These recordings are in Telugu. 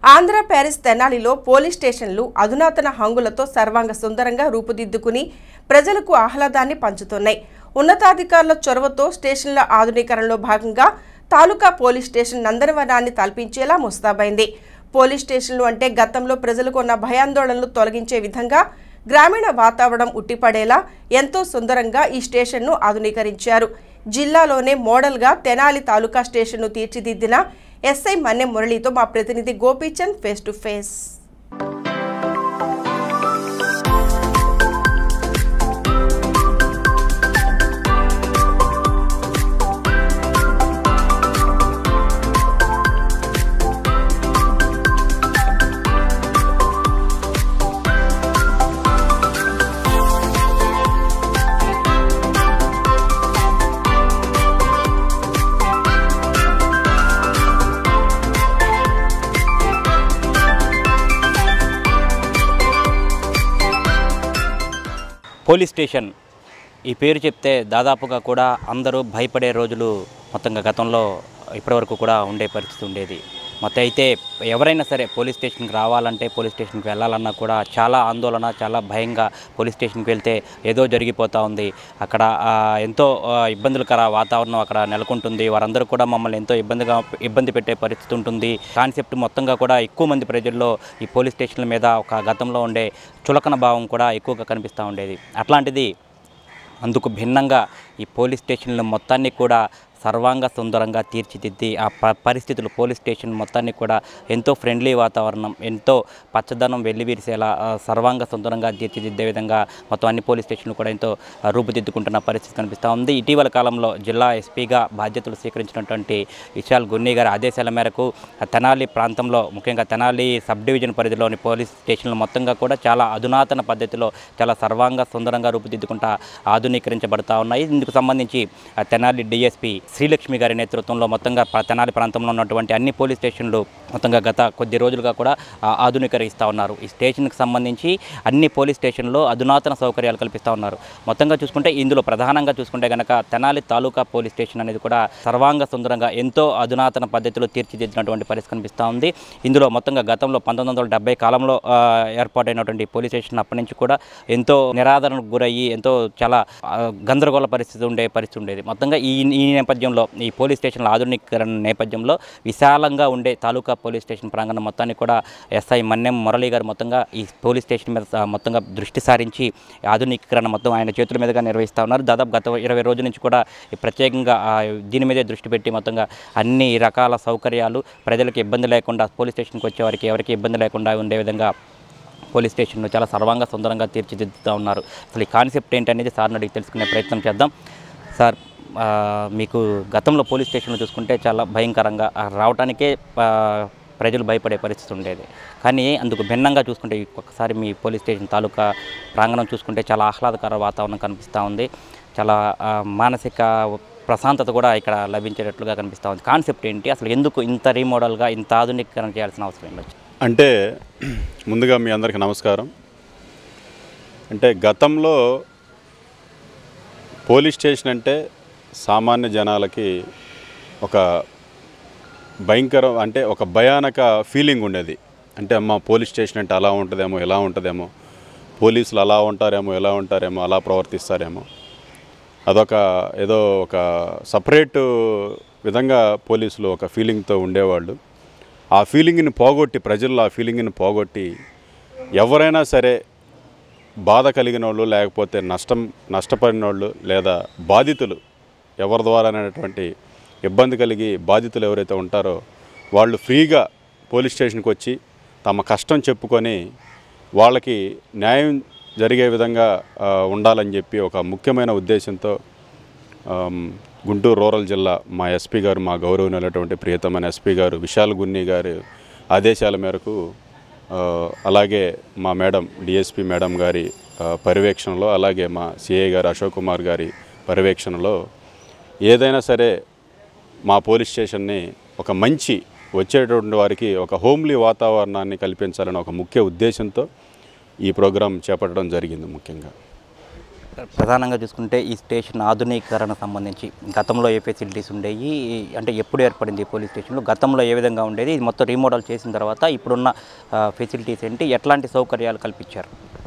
ఆంధ్ర ప్యారిస్ తెనాలిలో పోలీస్ స్టేషన్లు అధునాతన హంగులతో సర్వాంగ సుందరంగా రూపుదిద్దుకుని ప్రజలకు ఆహ్లాదాన్ని పంచుతున్నాయి ఉన్నతాధికారుల చొరవతో స్టేషన్ల ఆధునీకరణలో భాగంగా తాలూకా పోలీస్ స్టేషన్ నందనవనాన్ని తలపించేలా ముస్తాబైంది పోలీస్ స్టేషన్లు అంటే గతంలో ప్రజలకు ఉన్న భయాందోళనలు తొలగించే విధంగా గ్రామీణ వాతావరణం ఉట్టిపడేలా ఎంతో సుందరంగా ఈ స్టేషన్ను ఆధునీకరించారు జిల్లాలోనే మోడల్గా తెనాలి తాలూకా స్టేషన్ను తీర్చిదిద్దిన ఎస్ఐ మన్నె మురళితో మా ప్రతినిధి Gopichand face to face police station ఈ పేరు చెప్తే దాదాపుగా కూడా అందరూ భయపడే రోజులు మొత్తంగా గతంలో ఇప్పటివరకు కూడా ఉండే పరిస్థితి ఉండేది మొత్తం అయితే ఎవరైనా సరే పోలీస్ స్టేషన్కి రావాలంటే పోలీస్ స్టేషన్కి వెళ్ళాలన్నా కూడా చాలా ఆందోళన చాలా భయంగా పోలీస్ స్టేషన్కి వెళ్తే ఏదో జరిగిపోతూ ఉంది అక్కడ ఆ, ఎంతో ఆ, ఇబ్బందులకర వాతావరణం అక్కడ నెలకొంటుంది వారందరూ కూడా మమ్మల్ని ఎంతో ఇబ్బందిగా ఇబ్బంది పెట్టే పరిస్థితి ఉంటుంది కాన్సెప్ట్ మొత్తంగా కూడా ఎక్కువ మంది ప్రజల్లో ఈ పోలీస్ స్టేషన్ల మీద ఒక గతంలో ఉండే చులకన భావం కూడా ఎక్కువగా కనిపిస్తూ ఉండేది అట్లాంటిది అందుకు భిన్నంగా ఈ పోలీస్ స్టేషన్ల మొత్తాన్ని కూడా సర్వాంగ సుందరంగా తీర్చిదిద్ది ఆ ప పరిస్థితులు పోలీస్ స్టేషన్ మొత్తాన్ని కూడా ఎంతో ఫ్రెండ్లీ వాతావరణం ఎంతో పచ్చదనం వెల్లివిరిసేలా ఆ, సర్వాంగ సుందరంగా తీర్చిదిద్దే విధంగా మొత్తం అన్ని పోలీస్ స్టేషన్లు కూడా ఎంతో ఆ, రూపుదిద్దుకుంటున్న పరిస్థితి కనిపిస్తూ ఉంది ఇటీవల కాలంలో జిల్లా ఎస్పీగా బాధ్యతలు స్వీకరించినటువంటి విశాల్ గున్ని గారి ఆదేశాల మేరకు ఆ తెనాలి ప్రాంతంలో ముఖ్యంగా తెనాలి సబ్ డివిజన్ పరిధిలోని పోలీస్ స్టేషన్లు మొత్తంగా కూడా చాలా అధునాతన పద్ధతిలో చాలా సర్వాంగ సుందరంగా రూపుదిద్దుకుంటా ఆధునీకరించబడతా ఉన్నాయి ఇందుకు సంబంధించి ఆ తెనాలి డిఎస్పీ శ్రీలక్ష్మి గారి నేతృత్వంలో మొత్తంగా ప- తెనాలి ప్రాంతంలో ఉన్నటువంటి అన్ని పోలీస్ స్టేషన్లు మొత్తంగా గత కొద్ది రోజులుగా కూడా ఆ, ఆధునీకరిస్తూ ఉన్నారు ఈ స్టేషన్కి సంబంధించి అన్ని పోలీస్ స్టేషన్లో అధునాతన సౌకర్యాలు కల్పిస్తూ ఉన్నారు మొత్తంగా చూసుకుంటే ఇందులో ప్రధానంగా చూసుకుంటే కనుక తెనాలి తాలూకా పోలీస్ స్టేషన్ అనేది కూడా సర్వాంగ సుందరంగా ఎంతో అధునాతన పద్ధతిలో తీర్చిదిద్దినటువంటి పరిస్థితి కనిపిస్తూ ఉంది ఇందులో మొత్తంగా గతంలో పంతొమ్మిది వందల డెబ్బై కాలంలో ఆ, ఏర్పాటైనటువంటి పోలీస్ స్టేషన్ అప్పటి నుంచి కూడా ఎంతో నిరాదరణకు గురయ్యి ఎంతో చాలా ఆ, గందరగోళ పరిస్థితి ఉండే పరిస్థితి ఉండేది మొత్తంగా ఈ ఈ నేపథ్యంలో ఈ పోలీస్ స్టేషన్ల ఆధునీకరణ నేపథ్యంలో విశాలంగా ఉండే తాలూకా పోలీస్ స్టేషన్ ప్రాంగణం మొత్తాన్ని కూడా ఎస్ఐ మన్నెం మురళి గారు మొత్తంగా ఈ పోలీస్ స్టేషన్ మీద ఆ, మొత్తంగా దృష్టి సారించి ఆధునీకరణ మొత్తం ఆయన చేతుల మీదుగా నిర్వహిస్తూ ఉన్నారు దాదాపు గత ఇరవై రోజుల నుంచి కూడా ఈ ప్రత్యేకంగా ఆ, దీని మీదే దృష్టి పెట్టి మొత్తంగా అన్ని రకాల సౌకర్యాలు ప్రజలకు ఇబ్బంది లేకుండా పోలీస్ స్టేషన్కి వచ్చే వారికి ఎవరికి ఇబ్బంది లేకుండా ఉండే విధంగా పోలీస్ స్టేషన్ను చాలా సర్వాంగ సుందరంగా తీర్చిదిద్దుతూ ఉన్నారు అసలు ఈ కాన్సెప్ట్ ఏంటనేది సార్ని అడిగి తెలుసుకునే ప్రయత్నం చేద్దాం సార్ ఆ, మీకు గతంలో పోలీస్ స్టేషన్లో చూసుకుంటే చాలా భయంకరంగా ఆ, రావటానికే ఆ, ప్రజలు భయపడే పరిస్థితి ఉండేది కానీ అందుకు భిన్నంగా చూసుకుంటే ఈ ఒక్కసారి మీ పోలీస్ స్టేషన్ తాలూకా ప్రాంగణం చూసుకుంటే చాలా ఆహ్లాదకర వాతావరణం కనిపిస్తూ ఉంది చాలా ఆ, మానసిక ప్రశాంతత కూడా ఇక్కడ లభించేటట్లుగా కనిపిస్తూ ఉంది కాన్సెప్ట్ ఏంటి అసలు ఎందుకు ఇంత రీమోడల్గా ఇంత ఆధునీకరణ చేయాల్సిన అవసరం ఏంటి అంటే ముందుగా మీ అందరికీ నమస్కారం అంటే గతంలో పోలీస్ స్టేషన్ అంటే సామాన్య జనాలకి ఒక భయంకరం అంటే ఒక భయానక ఫీలింగ్ ఉండేది అంటే అమ్మ పోలీస్ స్టేషన్ అంటే అలా ఉంటుందేమో ఎలా ఉంటుందేమో పోలీసులు అలా ఉంటారేమో ఎలా ఉంటారేమో అలా ప్రవర్తిస్తారేమో అదొక ఏదో ఒక సపరేట్ విధంగా పోలీసులు ఒక ఫీలింగ్తో ఉండేవాళ్ళు ఆ ఫీలింగ్ని పోగొట్టి ప్రజల్లో ఆ ఫీలింగ్ని పోగొట్టి ఎవరైనా సరే బాధ కలిగిన వాళ్ళు లేకపోతే నష్టం నష్టపడిన వాళ్ళు లేదా బాధితులు ఎవరి ద్వారా అనేటువంటి ఇబ్బంది కలిగి బాధితులు ఎవరైతే ఉంటారో వాళ్ళు ఫ్రీగా పోలీస్ స్టేషన్కి వచ్చి తమ కష్టం చెప్పుకొని వాళ్ళకి న్యాయం జరిగే విధంగా ఆ, ఉండాలని చెప్పి ఒక ముఖ్యమైన ఉద్దేశంతో ఆమ్, గుంటూరు రూరల్ జిల్లా మా ఎస్పీ గారు మా గౌరవనీయులైనటువంటి ప్రియతమైన ఎస్పీ గారు విశాల్ గున్ని గారి ఆదేశాల మేరకు ఆ, అలాగే మా మేడం డిఎస్పి మేడం గారి ఆ, పర్యవేక్షణలో అలాగే మా సిఐ గారు అశోక్ కుమార్ గారి పర్యవేక్షణలో ఏదైనా సరే మా పోలీస్ స్టేషన్ని ఒక మంచి వచ్చేటువంటి వారికి ఒక హోమ్లీ వాతావరణాన్ని కల్పించాలని ఒక ముఖ్య ఉద్దేశంతో ఈ ప్రోగ్రాం చేపట్టడం జరిగింది ముఖ్యంగా ప్రధానంగా చూసుకుంటే ఈ స్టేషన్ ఆధునీకరణ సంబంధించి గతంలో ఏ ఫెసిలిటీస్ ఉండేవి అంటే ఎప్పుడు ఏర్పడింది ఈ పోలీస్ స్టేషన్లో గతంలో ఏ విధంగా ఉండేది ఇది మొత్తం రీమోడల్ చేసిన తర్వాత ఇప్పుడున్న ఫెసిలిటీస్ ఏంటి ఎట్లాంటి సౌకర్యాలు కల్పించారు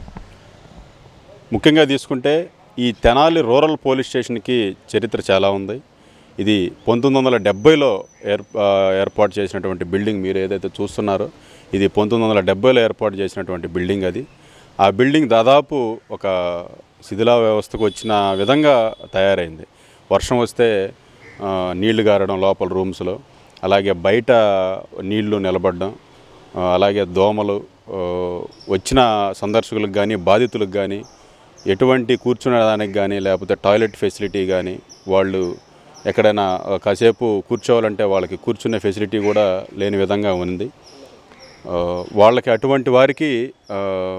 ముఖ్యంగా తీసుకుంటే ఈ తెనాలి రూరల్ పోలీస్ స్టేషన్కి చరిత్ర చాలా ఉంది ఇది పంతొమ్మిది వందల డెబ్బైలో ఏర్ ఆ, ఏర్పాటు చేసినటువంటి బిల్డింగ్ మీరు ఏదైతే చూస్తున్నారో ఇది పంతొమ్మిది వందల డెబ్బైలో ఏర్పాటు చేసినటువంటి బిల్డింగ్ అది ఆ బిల్డింగ్ దాదాపు ఒక శిథిలా వ్యవస్థకు వచ్చిన విధంగా తయారైంది వర్షం వస్తే ఆ, నీళ్లు గారడం లోపల రూమ్స్లో అలాగే బయట నీళ్లు నిలబడడం ఆ, అలాగే దోమలు ఆ, వచ్చిన సందర్శకులకు కానీ బాధితులకు కానీ ఎటువంటి కూర్చునేదానికి కానీ లేకపోతే టాయిలెట్ ఫెసిలిటీ కానీ వాళ్ళు ఎక్కడైనా ఆ, కాసేపు కూర్చోవాలంటే వాళ్ళకి కూర్చునే ఫెసిలిటీ కూడా లేని విధంగా ఉంది ఆ, వాళ్ళకి అటువంటి వారికి ఆ,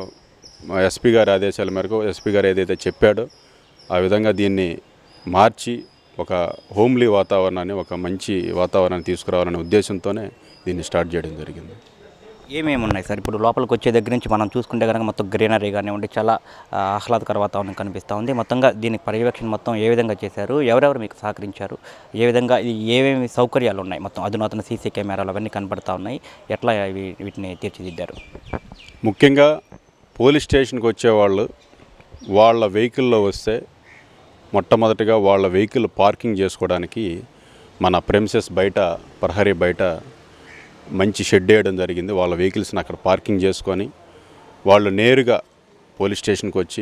మా ఎస్పీ గారి ఆదేశాల మేరకు ఎస్పీ గారు ఏదైతే చెప్పాడో ఆ విధంగా దీన్ని మార్చి ఒక హోమ్లీ వాతావరణాన్ని ఒక మంచి వాతావరణాన్ని తీసుకురావాలనే ఉద్దేశంతోనే దీన్ని స్టార్ట్ చేయడం జరిగింది ఏమేమి ఉన్నాయి సార్ ఇప్పుడు లోపలికి వచ్చే దగ్గర నుంచి మనం చూసుకుంటే కనుక మొత్తం గ్రీనరీ కానివ్వండి చాలా ఆ, ఆహ్లాదకర వాతావరణం కనిపిస్తూ ఉంది మొత్తంగా దీని పర్యవేక్షణ మొత్తం ఏ విధంగా చేశారు ఎవరెవరు మీకు సహకరించారు ఏ విధంగా ఇది ఏమేమి సౌకర్యాలు ఉన్నాయి మొత్తం అధునాతన సీసీ కెమెరాలు అవన్నీ కనపడతా ఉన్నాయి ఎట్లా ఇవి వీటిని తీర్చిదిద్దారు ముఖ్యంగా పోలీస్ స్టేషన్కి వచ్చేవాళ్ళు వాళ్ళ వెహికల్లో వస్తే మొట్టమొదటిగా వాళ్ళ వెహికల్ పార్కింగ్ చేసుకోవడానికి మన ప్రెమిసెస్ బయట ప్రహరీ బయట మంచి షెడ్ వేయడం జరిగింది వాళ్ళ వెహికల్స్ని అక్కడ పార్కింగ్ చేసుకొని వాళ్ళు నేరుగా పోలీస్ స్టేషన్కి వచ్చి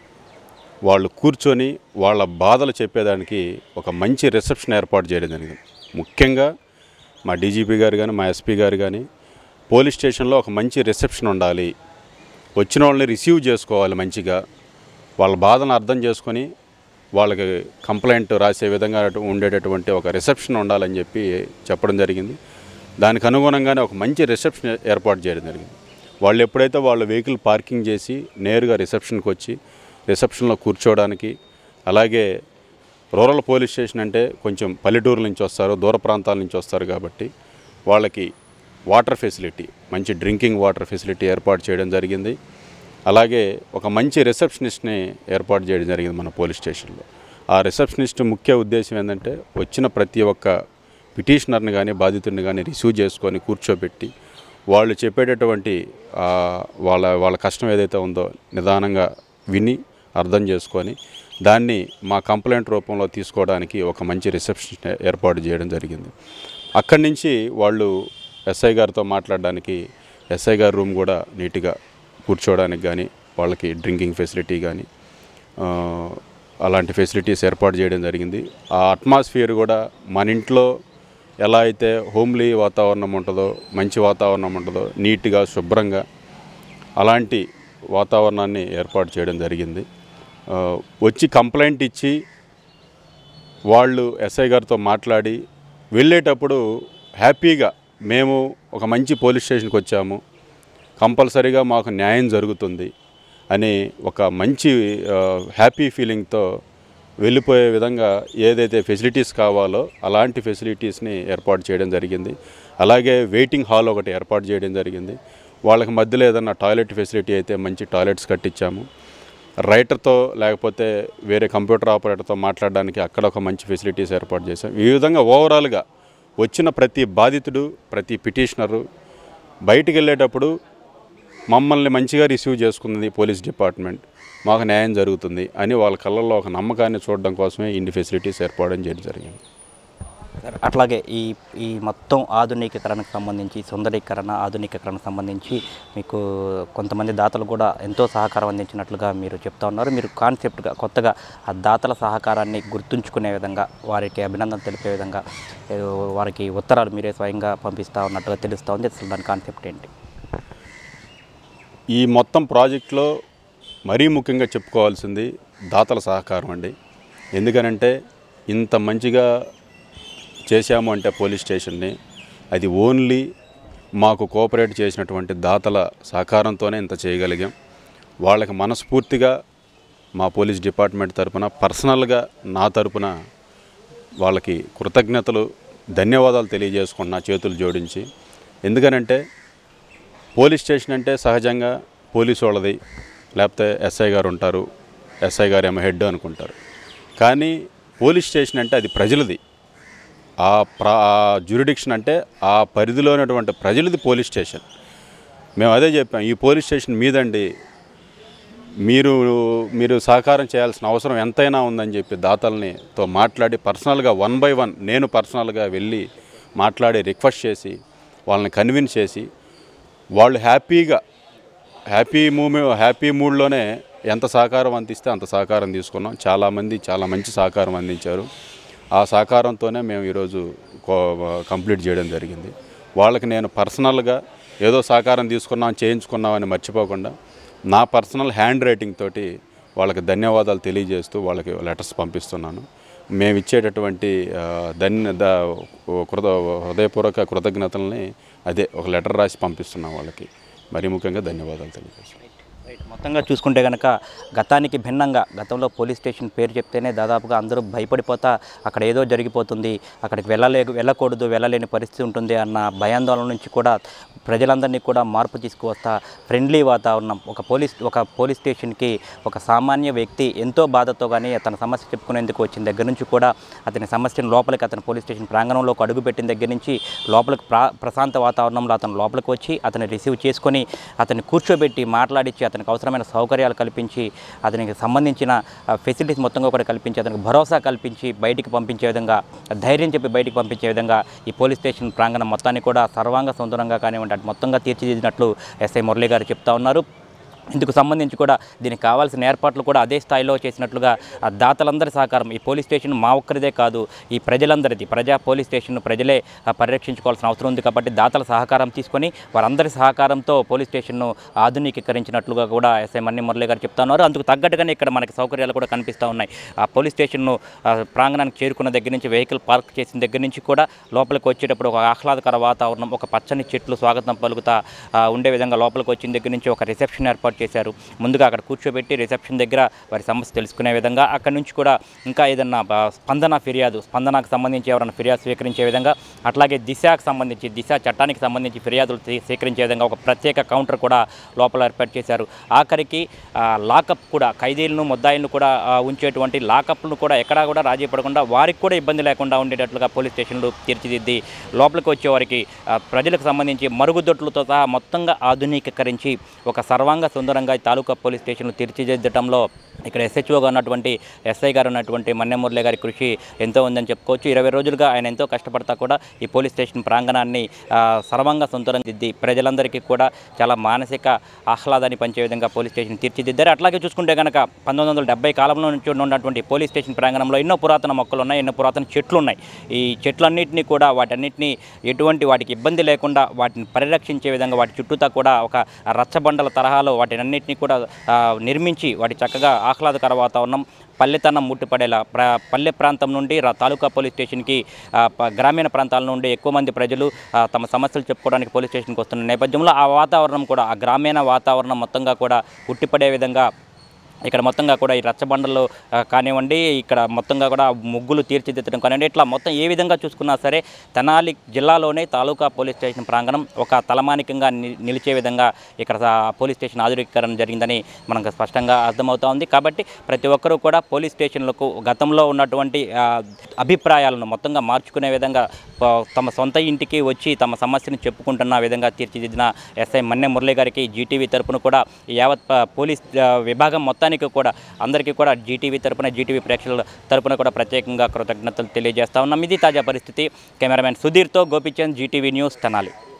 వాళ్ళు కూర్చొని వాళ్ళ బాధలు చెప్పేదానికి ఒక మంచి రిసెప్షన్ ఏర్పాటు చేయడం జరిగింది ముఖ్యంగా మా డీజీపీ గారు కానీ మా ఎస్పీ గారు కానీ పోలీస్ స్టేషన్లో ఒక మంచి రిసెప్షన్ ఉండాలి వచ్చిన వాళ్ళని రిసీవ్ చేసుకోవాలి మంచిగా వాళ్ళ బాధను అర్థం చేసుకొని వాళ్ళకి కంప్లైంట్ రాసే విధంగా ఉండేటటువంటి ఒక రిసెప్షన్ ఉండాలని చెప్పి చెప్పడం జరిగింది దానికి అనుగుణంగానే ఒక మంచి రిసెప్షన్ ఏర్పాటు చేయడం జరిగింది వాళ్ళు ఎప్పుడైతే వాళ్ళ వెహికల్ పార్కింగ్ చేసి నేరుగా రిసెప్షన్కి వచ్చి రిసెప్షన్లో కూర్చోవడానికి అలాగే రూరల్ పోలీస్ స్టేషన్ అంటే కొంచెం పల్లెటూరు నుంచి వస్తారు దూర ప్రాంతాల నుంచి వస్తారు కాబట్టి వాళ్ళకి వాటర్ ఫెసిలిటీ మంచి డ్రింకింగ్ వాటర్ ఫెసిలిటీ ఏర్పాటు చేయడం జరిగింది అలాగే ఒక మంచి రిసెప్షనిస్ట్ని ఏర్పాటు చేయడం జరిగింది మన పోలీస్ స్టేషన్లో ఆ రిసెప్షనిస్ట్ ముఖ్య ఉద్దేశం ఏంటంటే వచ్చిన ప్రతి ఒక్క పిటిషనర్ని కానీ బాధితుడిని కానీ రిసీవ్ చేసుకొని కూర్చోబెట్టి వాళ్ళు చెప్పేటటువంటి ఆ, వాళ్ళ వాళ్ళ కష్టం ఏదైతే ఉందో నిదానంగా విని అర్థం చేసుకొని దాన్ని మా కంప్లైంట్ రూపంలో తీసుకోవడానికి ఒక మంచి రిసెప్షన్ ఏర్పాటు చేయడం జరిగింది అక్కడి నుంచి వాళ్ళు ఎస్ఐ గారితో మాట్లాడడానికి ఎస్ఐ గారి రూమ్ కూడా నీట్గా కూర్చోవడానికి కానీ వాళ్ళకి డ్రింకింగ్ ఫెసిలిటీ కానీ ఆ, అలాంటి ఫెసిలిటీస్ ఏర్పాటు చేయడం జరిగింది ఆ అట్మాస్ఫియర్ కూడా మన ఇంట్లో ఎలా అయితే హోమ్లీ వాతావరణం ఉంటుందో మంచి వాతావరణం ఉంటుందో నీట్గా శుభ్రంగా అలాంటి వాతావరణాన్ని ఏర్పాటు చేయడం జరిగింది ఆ, వచ్చి కంప్లైంట్ ఇచ్చి వాళ్ళు ఎస్ఐ గారితో మాట్లాడి వెళ్ళేటప్పుడు హ్యాపీగా మేము ఒక మంచి పోలీస్ స్టేషన్కి వచ్చాము కంపల్సరీగా మాకు న్యాయం జరుగుతుంది అని ఒక మంచి ఆ, హ్యాపీ ఫీలింగ్తో వెళ్ళిపోయే విధంగా ఏదైతే ఫెసిలిటీస్ కావాలో అలాంటి ఫెసిలిటీస్ని ఏర్పాటు చేయడం జరిగింది అలాగే వెయిటింగ్ హాల్ ఒకటి ఏర్పాటు చేయడం జరిగింది వాళ్ళకి మధ్యలో ఏదన్నా టాయిలెట్ ఫెసిలిటీ అయితే మంచి టాయిలెట్స్ కట్టించాము రైటర్తో లేకపోతే వేరే కంప్యూటర్ ఆపరేటర్తో మాట్లాడడానికి అక్కడ ఒక మంచి ఫెసిలిటీస్ ఏర్పాటు చేశాం ఈ విధంగా ఓవరాల్గా వచ్చిన ప్రతి బాధితుడు ప్రతి పిటిషనరు బయటికి వెళ్ళేటప్పుడు మమ్మల్ని మంచిగా రిసీవ్ చేసుకుంది పోలీస్ డిపార్ట్మెంట్ మాకు న్యాయం జరుగుతుంది అని వాళ్ళ కళ్ళల్లో ఒక నమ్మకాన్ని చూడడం కోసమే ఇన్ని ఫెసిలిటీస్ ఏర్పాటు చేయడం జరిగింది సార్ అట్లాగే ఈ ఈ మొత్తం ఆధునికీకరణకు సంబంధించి సుందరీకరణ ఆధునికీకరణకు సంబంధించి మీకు కొంతమంది దాతలు కూడా ఎంతో సహకారం అందించినట్లుగా మీరు చెప్తా ఉన్నారు మీరు కాన్సెప్ట్గా కొత్తగా ఆ దాతల సహకారాన్ని గుర్తుంచుకునే విధంగా వారికి అభినందన తెలిపే విధంగా ఏదో వారికి ఉత్తరాలు మీరే స్వయంగా పంపిస్తూ ఉన్నట్టుగా తెలుస్తూ ఉంది అసలు దాని కాన్సెప్ట్ ఏంటి ఈ మొత్తం ప్రాజెక్ట్లో మరీ ముఖ్యంగా చెప్పుకోవాల్సింది దాతల సహకారం అండి ఎందుకనంటే ఇంత మంచిగా చేశాము అంటే పోలీస్ స్టేషన్ని అది ఓన్లీ మాకు కోఆపరేట్ చేసినటువంటి దాతల సహకారంతోనే ఇంత చేయగలిగాం వాళ్ళకి మనస్ఫూర్తిగా మా పోలీస్ డిపార్ట్మెంట్ తరపున పర్సనల్గా నా తరపున వాళ్ళకి కృతజ్ఞతలు ధన్యవాదాలు తెలియజేసుకున్నా చేతులు జోడించి ఎందుకనంటే పోలీస్ స్టేషన్ అంటే సహజంగా పోలీసు వాళ్ళది లేకపోతే ఎస్ఐ గారు ఉంటారు ఎస్ఐ గారు ఏమో హెడ్ అనుకుంటారు కానీ పోలీస్ స్టేషన్ అంటే అది ప్రజలది ఆ ప్ర ఆ జ్యూరిడిక్షన్ అంటే ఆ పరిధిలో ఉన్నటువంటి ప్రజలది పోలీస్ స్టేషన్ మేము అదే చెప్పాం ఈ పోలీస్ స్టేషన్ మీదండి మీరు మీరు సహకారం చేయాల్సిన అవసరం ఎంతైనా ఉందని చెప్పి దాతల్ని తో మాట్లాడి పర్సనల్గా వన్ బై వన్ నేను పర్సనల్గా వెళ్ళి మాట్లాడి రిక్వెస్ట్ చేసి వాళ్ళని కన్విన్స్ చేసి వాళ్ళు హ్యాపీగా హ్యాపీ మూమే హ్యాపీ మూడ్లోనే ఎంత సహకారం అందిస్తే అంత సహకారం తీసుకున్నాం చాలామంది చాలా మంచి సహకారం అందించారు ఆ సహకారంతోనే మేము ఈరోజు కో- కంప్లీట్ చేయడం జరిగింది వాళ్ళకి నేను పర్సనల్గా ఏదో సహకారం తీసుకున్నాం చేయించుకున్నామని మర్చిపోకుండా నా పర్సనల్ హ్యాండ్ రైటింగ్ తోటి వాళ్ళకి ధన్యవాదాలు తెలియజేస్తూ వాళ్ళకి లెటర్స్ పంపిస్తున్నాను మేము ఇచ్చేటటువంటి ఆ, ధన్య ద కృత హృదయపూర్వక కృతజ్ఞతల్ని అదే ఒక లెటర్ రాసి పంపిస్తున్నాం వాళ్ళకి మరీ ముఖ్యంగా ధన్యవాదాలు తెలియజేస్తున్నాం రైట్ మొత్తంగా చూసుకుంటే కనుక గతానికి భిన్నంగా గతంలో పోలీస్ స్టేషన్ పేరు చెప్తేనే దాదాపుగా అందరూ భయపడిపోతా అక్కడ ఏదో జరిగిపోతుంది అక్కడికి వెళ్ళలే వెళ్ళకూడదు వెళ్ళలేని పరిస్థితి ఉంటుంది అన్న భయాందోళన నుంచి కూడా ప్రజలందరినీ కూడా మార్పు తీసుకువస్తా ఫ్రెండ్లీ వాతావరణం ఒక పోలీస్ ఒక పోలీస్ స్టేషన్కి ఒక సామాన్య వ్యక్తి ఎంతో బాధతో కానీ తన సమస్య చెప్పుకునేందుకు వచ్చిన దగ్గర నుంచి కూడా అతని సమస్యను లోపలికి అతని పోలీస్ స్టేషన్ ప్రాంగణంలోకి అడుగుపెట్టిన దగ్గర నుంచి లోపలికి ప్రా ప్రశాంత వాతావరణంలో అతను లోపలికి వచ్చి అతన్ని రిసీవ్ చేసుకొని అతన్ని కూర్చోబెట్టి మాట్లాడించి అతనికి అవసరమైన సౌకర్యాలు కల్పించి అతనికి సంబంధించిన ఫెసిలిటీస్ మొత్తంగా కూడా కల్పించి అతనికి భరోసా కల్పించి బయటికి పంపించే విధంగా ధైర్యం చెప్పి బయటికి పంపించే విధంగా ఈ పోలీస్ స్టేషన్ ప్రాంగణం మొత్తాన్ని కూడా సర్వాంగ సుందరంగా కానివ్వండి అటు మొత్తంగా తీర్చిదిద్దినట్లు ఎస్ఐ మురళి గారు చెప్తా ఉన్నారు ఇందుకు సంబంధించి కూడా దీనికి కావాల్సిన ఏర్పాట్లు కూడా అదే స్థాయిలో చేసినట్లుగా ఆ దాతలందరి సహకారం ఈ పోలీస్ స్టేషన్ మా ఒక్కరిదే కాదు ఈ ప్రజలందరిది ప్రజా పోలీస్ స్టేషన్ ప్రజలే ఆ, పరిరక్షించుకోవాల్సిన అవసరం ఉంది కాబట్టి దాతల సహకారం తీసుకొని వారందరి సహకారంతో పోలీస్ స్టేషన్ను ఆధునీకరించినట్లుగా కూడా ఎస్ఐ మన్ని మురళి గారు చెప్తా ఉన్నారు అందుకు తగ్గట్టుగానే ఇక్కడ మనకి సౌకర్యాలు కూడా కనిపిస్తూ ఉన్నాయి ఆ పోలీస్ స్టేషన్ను ఆ, ప్రాంగణానికి చేరుకున్న దగ్గర నుంచి వెహికల్ పార్క్ చేసిన దగ్గర నుంచి కూడా లోపలికి వచ్చేటప్పుడు ఒక ఆహ్లాదకర వాతావరణం ఒక పచ్చని చెట్లు స్వాగతం పలుకుతా ఆ, ఉండే విధంగా లోపలికి వచ్చిన దగ్గర నుంచి ఒక రిసెప్షన్ ఏర్పాటు చేశారు ముందుగా అక్కడ కూర్చోబెట్టి రిసెప్షన్ దగ్గర వారి సమస్య తెలుసుకునే విధంగా అక్కడ నుంచి కూడా ఇంకా ఏదన్నా బ- స్పందన ఫిర్యాదు స్పందనకు సంబంధించి ఎవరైనా ఫిర్యాదు స్వీకరించే విధంగా అట్లాగే దిశకు సంబంధించి దిశ చట్టానికి సంబంధించి ఫిర్యాదులు తీ- స్వీకరించే విధంగా ఒక ప్రత్యేక కౌంటర్ కూడా లోపల ఏర్పాటు చేశారు ఆఖరికి ఆ, లాకప్ కూడా ఖైదీలను ముద్దాయిలను కూడా ఆ, ఉంచేటువంటి లాకప్లను కూడా ఎక్కడా కూడా రాజీ పడకుండా వారికి కూడా ఇబ్బంది లేకుండా ఉండేటట్లుగా పోలీస్ స్టేషన్లు తీర్చిదిద్ది లోపలికి వచ్చే వారికి ఆ, ప్రజలకు సంబంధించి మరుగుదొడ్లతో సహా మొత్తంగా ఆధునీకరించి ఒక సర్వాంగ సుందరంగా ఈ తాలూకా పోలీస్ స్టేషన్లు తీర్చిదిద్దడంలో ఇక్కడ ఎస్హెచ్ఓగా ఉన్నటువంటి ఎస్ఐ గారు ఉన్నటువంటి మన్నెమురళి గారి కృషి ఎంతో ఉందని చెప్పుకోవచ్చు ఇరవై రోజులుగా ఆయన ఎంతో కష్టపడతా కూడా ఈ పోలీస్ స్టేషన్ ప్రాంగణాన్ని ఆ, సర్వంగా సుందరం దిద్ది ప్రజలందరికీ కూడా చాలా మానసిక ఆహ్లాదాన్ని పంచే విధంగా పోలీస్ స్టేషన్ తీర్చిదిద్దారు అట్లాగే చూసుకుంటే కనుక పంతొమ్మిది వందల డెబ్బై కాలంలో నుంచి ఉన్నటువంటి పోలీస్ స్టేషన్ ప్రాంగణంలో ఎన్నో పురాతన మొక్కలు ఉన్నాయి ఎన్నో పురాతన చెట్లు ఉన్నాయి ఈ చెట్లన్నింటినీ కూడా వాటన్నిటిని ఎటువంటి వాటికి ఇబ్బంది లేకుండా వాటిని పరిరక్షించే విధంగా వాటి చుట్టూతా కూడా ఒక రచ్చబండల తరహాలో వాటిని అన్నింటినీ కూడా ఆ, నిర్మించి వాటి చక్కగా ఆహ్లాదకర వాతావరణం పల్లెతనం ముట్టిపడేలా ప్ర పల్లె ప్రాంతం నుండి రా- తాలూకా పోలీస్ స్టేషన్కి ఆ, ప- గ్రామీణ ప్రాంతాల నుండి ఎక్కువ మంది ప్రజలు ఆ, తమ సమస్యలు చెప్పుకోవడానికి పోలీస్ స్టేషన్కి వస్తున్న నేపథ్యంలో ఆ వాతావరణం కూడా ఆ గ్రామీణ వాతావరణం మొత్తంగా కూడా ఉట్టిపడే విధంగా ఇక్కడ మొత్తంగా కూడా ఈ రచ్చబండలు ఆ, కానివ్వండి ఇక్కడ మొత్తంగా కూడా ముగ్గులు తీర్చిదిద్దడం కానివ్వండి ఇట్లా మొత్తం ఏ విధంగా చూసుకున్నా సరే తెనాలి జిల్లాలోనే తాలూకా పోలీస్ స్టేషన్ ప్రాంగణం ఒక తలమానికంగా ని- నిలిచే విధంగా ఇక్కడ ఆ పోలీస్ స్టేషన్ ఆధునీకరణ జరిగిందని మనకు స్పష్టంగా అర్థమవుతా ఉంది కాబట్టి ప్రతి ఒక్కరూ కూడా పోలీస్ స్టేషన్లకు గతంలో ఉన్నటువంటి ఆ, అభిప్రాయాలను మొత్తంగా మార్చుకునే విధంగా ప- తమ సొంత ఇంటికి వచ్చి తమ సమస్యను చెప్పుకుంటున్న విధంగా తీర్చిదిద్దిన ఎస్ఐ మన్నె మురళి గారికి జీటీవీ తరపున కూడా ఈ యావత్ ప- పోలీస్ ఆ, విభాగం మొత్తానికి కూడా అందరికీ కూడా జీటీవీ తరపున జీటీవీ ప్రేక్షకుల తరపున కూడా ప్రత్యేకంగా కృతజ్ఞతలు తెలియజేస్తా ఉన్నాం ఇది తాజా పరిస్థితి కెమెరామెన్ సుధీర్తో గోపిచంద్ జీటీవీ న్యూస్ తెనాలి